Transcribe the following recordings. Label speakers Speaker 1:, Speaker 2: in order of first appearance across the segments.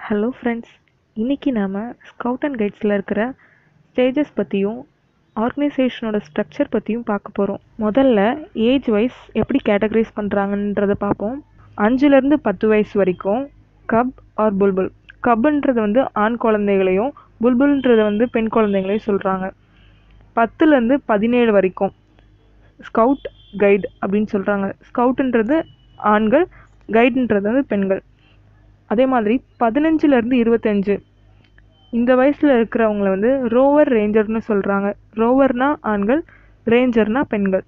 Speaker 1: hello friends இன்றைக்கி நாம் scout and கைட்ஸில் இருக்கிற ஸ்டேஜஸ் பற்றியும் ஆர்கனைசேஷனோட ஸ்ட்ரக்சர் பற்றியும் பார்க்க போகிறோம் முதல்ல ஏஜ் வைஸ் எப்படி கேட்டகரைஸ் பண்ணுறாங்கன்றத பார்ப்போம் அஞ்சுலேருந்து பத்து வயசு வரைக்கும் கப் ஆர் புல்புல் கப்புன்றது வந்து ஆண் குழந்தைகளையும் புல்புல்ன்றது வந்து பெண் குழந்தைகளையும் சொல்கிறாங்க பத்துலேருந்து பதினேழு வரைக்கும் ஸ்கவுட் கைடு அப்படின்னு சொல்கிறாங்க ஸ்கவுட்டுன்றது ஆண்கள் கைடுன்றது வந்து பெண்கள் அதே மாதிரி பதினஞ்சுலேருந்து இருபத்தஞ்சு இந்த வயசில் இருக்கிறவங்கள வந்து ரோவர் ரேஞ்சர்னு சொல்கிறாங்க ரோவர்னா ஆண்கள் ரேஞ்சர்னா பெண்கள்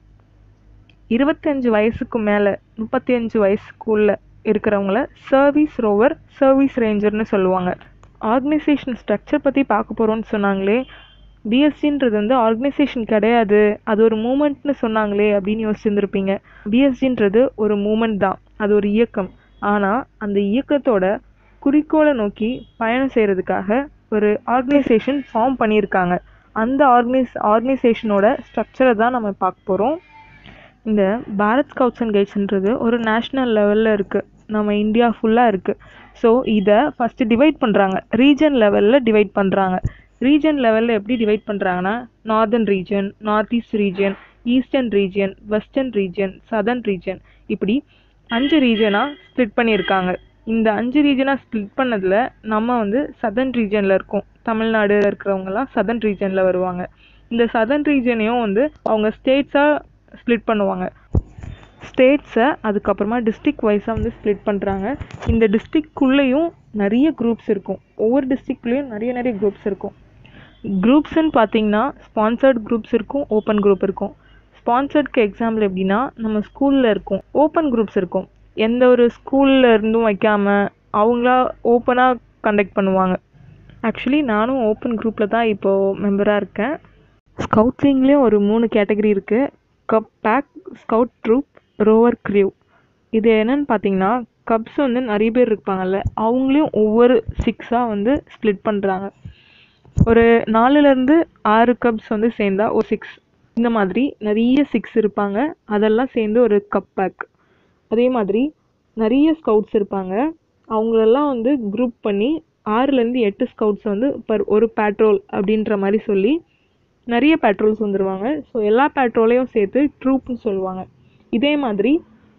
Speaker 1: இருபத்தஞ்சு வயசுக்கு மேலே முப்பத்தி அஞ்சு வயசுக்குள்ள இருக்கிறவங்கள சர்வீஸ் ரோவர் சர்வீஸ் ரேஞ்சர்னு சொல்லுவாங்க ஆர்கனைசேஷன் ஸ்ட்ரக்சர் பற்றி பார்க்க போகிறோம்னு சொன்னாங்களே பிஎஸ்சின்றது வந்து ஆர்கனைசேஷன் கிடையாது அது ஒரு மூமெண்ட்னு சொன்னாங்களே அப்படின்னு யோசிச்சுருந்துருப்பீங்க பிஎஸ்சின்றது ஒரு மூமெண்ட் தான் அது ஒரு இயக்கம் ஆனால் அந்த இயக்கத்தோட குறிக்கோளை நோக்கி பயணம் செய்கிறதுக்காக ஒரு ஆர்கனைசேஷன் ஃபார்ம் பண்ணியிருக்காங்க அந்த ஆர்கனைஸ் ஆர்கனைசேஷனோட ஸ்ட்ரக்சரை தான் நம்ம பார்க்க போகிறோம் இந்த பாரத் ஸ்கவுட்ஸ் அண்ட் கைட்ஸ்ன்றது ஒரு நேஷ்னல் லெவலில் இருக்குது நம்ம இந்தியா ஃபுல்லாக இருக்குது ஸோ இதை ஃபஸ்ட்டு டிவைட் பண்ணுறாங்க ரீஜன் லெவலில் டிவைட் பண்ணுறாங்க ரீஜன் லெவலில் எப்படி டிவைட் பண்ணுறாங்கன்னா northern region north east region eastern region western region southern region இப்படி அஞ்சு ரீஜனாக ஸ்ப்ளிட் பண்ணியிருக்காங்க இந்த அஞ்சு ரீஜனாக ஸ்ப்ளிட் பண்ணதில் நம்ம வந்து சதர்ன் ரீஜனில் இருக்கோம் தமிழ்நாடு இருக்கிறவங்கலாம் சதர்ன் ரீஜனில் வருவாங்க இந்த சதர்ன் ரீஜனையும் வந்து அவங்க ஸ்டேட்ஸாக ஸ்ப்ளிட் பண்ணுவாங்க ஸ்டேட்ஸை அதுக்கப்புறமா டிஸ்ட்ரிக் வைஸாக வந்து ஸ்ப்ளிட் பண்ணுறாங்க இந்த டிஸ்ட்ரிக்குள்ளேயும் நிறைய குரூப்ஸ் இருக்கும் ஒவ்வொரு டிஸ்ட்ரிக்ட்லேயும் நிறைய நிறைய குரூப்ஸ் இருக்கும் குரூப்ஸ்ன்னு பார்த்தீங்கன்னா ஸ்பான்சர்ட் குரூப்ஸ் இருக்கும் ஓப்பன் குரூப் இருக்கும் ஸ்பான்சர்ட்க்கு எக்ஸாம்பிள் எப்படின்னா நம்ம ஸ்கூலில் இருக்கும் ஓப்பன் குரூப்ஸ் இருக்கும் எந்த ஒரு ஸ்கூலில் இருந்தும் வைக்காமல் அவங்களா ஓப்பனாக கண்டக்ட் பண்ணுவாங்க ஆக்சுவலி நானும் ஓப்பன் குரூப்பில் தான் இப்போது மெம்பராக இருக்கேன் ஸ்கவுட் விங்லேயும் ஒரு மூணு கேட்டகரி இருக்குது cub pack scout troop rover crew இது என்னன்னு பார்த்தீங்கன்னா கப்ஸ் வந்து நிறைய பேர் இருப்பாங்கல்ல அவங்களையும் ஒவ்வொரு சிக்ஸாக வந்து ஸ்ப்ளிட் பண்ணுறாங்க ஒரு நாலுலேருந்து ஆறு கப்ஸ் வந்து சேர்ந்தா ஒரு சிக்ஸ் இந்த மாதிரி நிறைய சிக்ஸ் இருப்பாங்க அதெல்லாம் சேர்ந்து ஒரு கப் பேக் அதே மாதிரி நிறைய ஸ்கவுட்ஸ் இருப்பாங்க அவங்களெல்லாம் வந்து குரூப் பண்ணி ஆறுலேருந்து எட்டு ஸ்கவுட்ஸ் வந்து பர் ஒரு பேட்ரோல் அப்படின்ற மாதிரி சொல்லி நிறைய பேட்ரோல்ஸ் வந்துடுவாங்க ஸோ எல்லா பேட்ரோலையும் சேர்த்து ட்ரூப்னு சொல்லுவாங்க இதே மாதிரி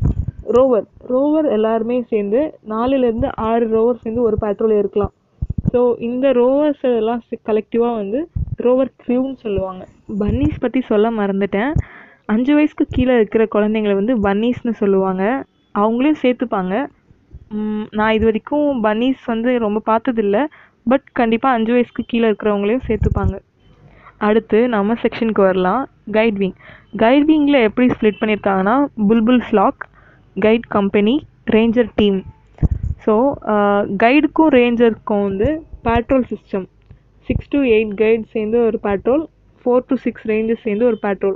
Speaker 1: ரோவர் ரோவர் எல்லாருமே சேர்ந்து நாலுலேருந்து ஆறு ரோவர் சேர்ந்து ஒரு பேட்ரோல் இருக்கலாம் ஸோ இந்த ரோவர்ஸ் எல்லாம் கலெக்டிவாக வந்து ரோவர் க்ரியூன்னு சொல்லுவாங்க பன்னீஸ் பற்றி சொல்ல மறந்துட்டேன் அஞ்சு வயசுக்கு கீழே இருக்கிற குழந்தைங்கள வந்து பன்னீஸ்னு சொல்லுவாங்க அவங்களையும் சேர்த்துப்பாங்க நான் இது வரைக்கும் பன்னீஸ் வந்து ரொம்ப பார்த்ததில்ல பட் கண்டிப்பாக அஞ்சு வயசுக்கு கீழே இருக்கிறவங்களையும் சேர்த்துப்பாங்க அடுத்து நம்ம செக்ஷனுக்கு வரலாம் கைட் விங் கைட் விங்கில் எப்படி ஸ்ப்ளிட் பண்ணியிருக்காங்கன்னா bulbul flock guide company ranger team so கைடுக்கும் ரேஞ்சருக்கும் வந்து patrol system six to eight guide சேர்ந்து ஒரு patrol four to six rangers சேர்ந்து ஒரு பேட்ரோல்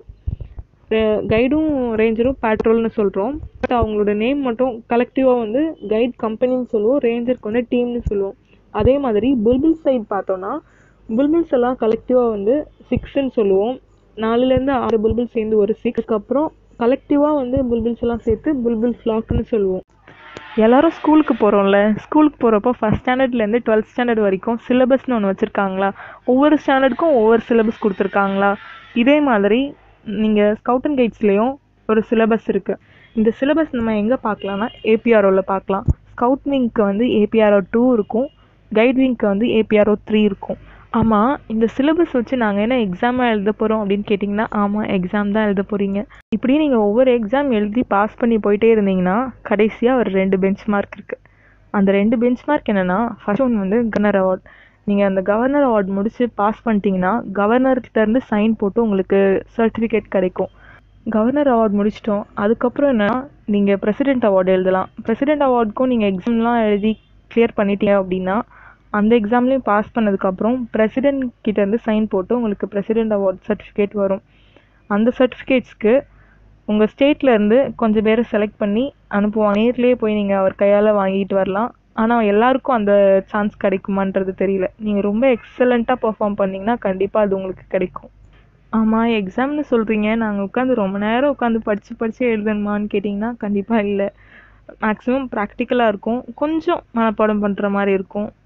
Speaker 1: கைடும் ரேஞ்சரும் பேட்ரோல்னு சொல்கிறோம் பட் அவங்களோட நேம் மட்டும் கலெக்டிவாக வந்து கைட் கம்பெனின்னு சொல்லுவோம் ரேஞ்சருக்கு வந்து டீம்னு சொல்லுவோம் அதே மாதிரி புல்புல் சைட் பார்த்தோன்னா புல்புல்ஸ் எல்லாம் கலெக்டிவாக வந்து சிக்ஸ்ன்னு சொல்லுவோம் நாலுலேருந்து ஆறு புல்புல் சேர்ந்து ஒரு சிக்ஸ்க்கு அப்புறம் கலெக்டிவாக வந்து புல்புல்ஸ் எல்லாம் சேர்த்து புல்புல் ஃப்ளாக்னு சொல்லுவோம் எல்லோரும் ஸ்கூலுக்கு போகிறோம்ல ஸ்கூலுக்கு போகிறப்போ ஃபஸ்ட் ஸ்டாண்டர்ட்லேருந்து டுவெல்த் ஸ்டாண்டர்ட் வரைக்கும் சிலபஸ்னு ஒன்று வச்சுருக்காங்களா ஒவ்வொரு ஸ்டாண்டர்டுக்கும் ஒவ்வொரு சிலபஸ் கொடுத்துருக்காங்களா இதே மாதிரி நீங்கள் ஸ்கவுட் அண்ட் கைட்ஸ்லேயும் ஒரு சிலபஸ் இருக்குது இந்த சிலபஸ் நம்ம எங்கே பார்க்கலாம்னா ஏபிஆர்ஓவில் பார்க்கலாம் ஸ்கவுட் விங்க்கு வந்து ஏபிஆர்ஓ டூ இருக்கும் கைட் விங்க்கு வந்து ஏபிஆர்ஓ த்ரீ இருக்கும் ஆமாம் இந்த சிலபஸ் வச்சு நாங்கள் என்ன எக்ஸாமாக எழுத போகிறோம் அப்படின்னு கேட்டிங்கன்னா ஆமாம் எக்ஸாம் தான் எழுத போகிறீங்க இப்படி நீங்கள் ஒவ்வொரு எக்ஸாம் எழுதி பாஸ் பண்ணி போயிட்டே இருந்தீங்கன்னா கடைசியாக ஒரு ரெண்டு பெஞ்ச் மார்க் இருக்குது அந்த ரெண்டு பெஞ்ச் மார்க் என்னென்னா ஃபர்ஸ்ட் ஒன் வந்து கவர்னர் அவார்ட் நீங்கள் அந்த கவர்னர் அவார்ட் முடித்து பாஸ் பண்ணிட்டீங்கன்னா கவர்னர்கிட்டேருந்து சைன் போட்டு உங்களுக்கு சர்டிஃபிகேட் கிடைக்கும் கவர்னர் அவார்ட் முடிச்சிட்டோம் அதுக்கப்புறம் என்னன்னா நீங்கள் பிரசிடென்ட் அவார்டு எழுதலாம் பிரசிடென்ட் அவார்டுக்கும் நீங்கள் எக்ஸாம்லாம் எழுதி கிளியர் பண்ணிட்டீங்க அப்படின்னா அந்த எக்ஸாம்லேயும் பாஸ் பண்ணதுக்கப்புறம் பிரசிடென்ட் கிட்டேருந்து சைன் போட்டு உங்களுக்கு பிரசிடென்ட் அவார்ட் சர்டிஃபிகேட் வரும் அந்த சர்டிஃபிகேட்ஸ்க்கு உங்கள் ஸ்டேட்லேருந்து கொஞ்சம் பேரை செலக்ட் பண்ணி அனுப்புவாங்க நேர்லேயே போய் நீங்கள் அவர் கையால் வாங்கிட்டு வரலாம் ஆனால் எல்லாருக்கும் அந்த சான்ஸ் கிடைக்குமான்றது தெரியல நீங்கள் ரொம்ப எக்ஸலண்ட்டாக பர்ஃபார்ம் பண்ணிங்கன்னா கண்டிப்பாக அது உங்களுக்கு கிடைக்கும் ஆமாம் எக்ஸாம்னு சொல்கிறீங்க நாங்கள் உட்காந்து ரொம்ப நேரம் உட்காந்து படித்து படித்து எழுதணுமான்னு கேட்டிங்கன்னா கண்டிப்பாக இல்லை மேக்ஸிமம் ப்ராக்டிக்கலாக இருக்கும் கொஞ்சம் மனப்பாடம் பண்ணுற மாதிரி இருக்கும்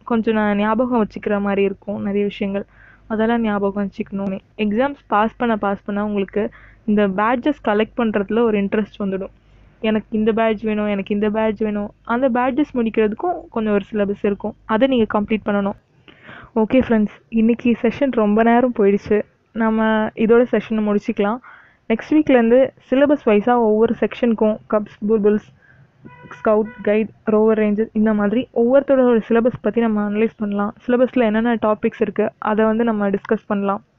Speaker 1: கொஞ்சம் நான் ஞாபகம் வச்சுக்கிற மாதிரி இருக்கும் நிறைய விஷயங்கள் அதெல்லாம் ஞாபகம் வச்சுக்கணும் எக்ஸாம்ஸ் பாஸ் பண்ண பாஸ் பண்ண உங்களுக்கு இந்த பேட்ஜஸ் கலெக்ட் பண்ணுறதுல ஒரு இன்ட்ரெஸ்ட் வந்துடும் எனக்கு இந்த பேட்ஜ் வேணும் எனக்கு இந்த பேட்ஜ் வேணும் அந்த பேட்ஜஸ் முடிக்கிறதுக்கும் கொஞ்சம் ஒரு சிலபஸ் இருக்கும் அதை நீங்கள் கம்ப்ளீட் பண்ணணும் ஓகே ஃப்ரெண்ட்ஸ் இன்றைக்கி செஷன் ரொம்ப நேரம் போயிடுச்சு நம்ம இதோட செஷனை முடிச்சுக்கலாம் நெக்ஸ்ட் வீக்லேருந்து சிலபஸ் வைஸாக ஒவ்வொரு செக்ஷனுக்கும் cubs bulbuls scout guide rover ranges இந்த மாதிரி ஒவ்வொருத்தரோட சிலபஸ் பற்றி நம்ம அனலைஸ் பண்ணலாம் சிலபஸில் என்னென்ன டாபிக்ஸ் இருக்குது அதை வந்து நம்ம டிஸ்கஸ் பண்ணலாம்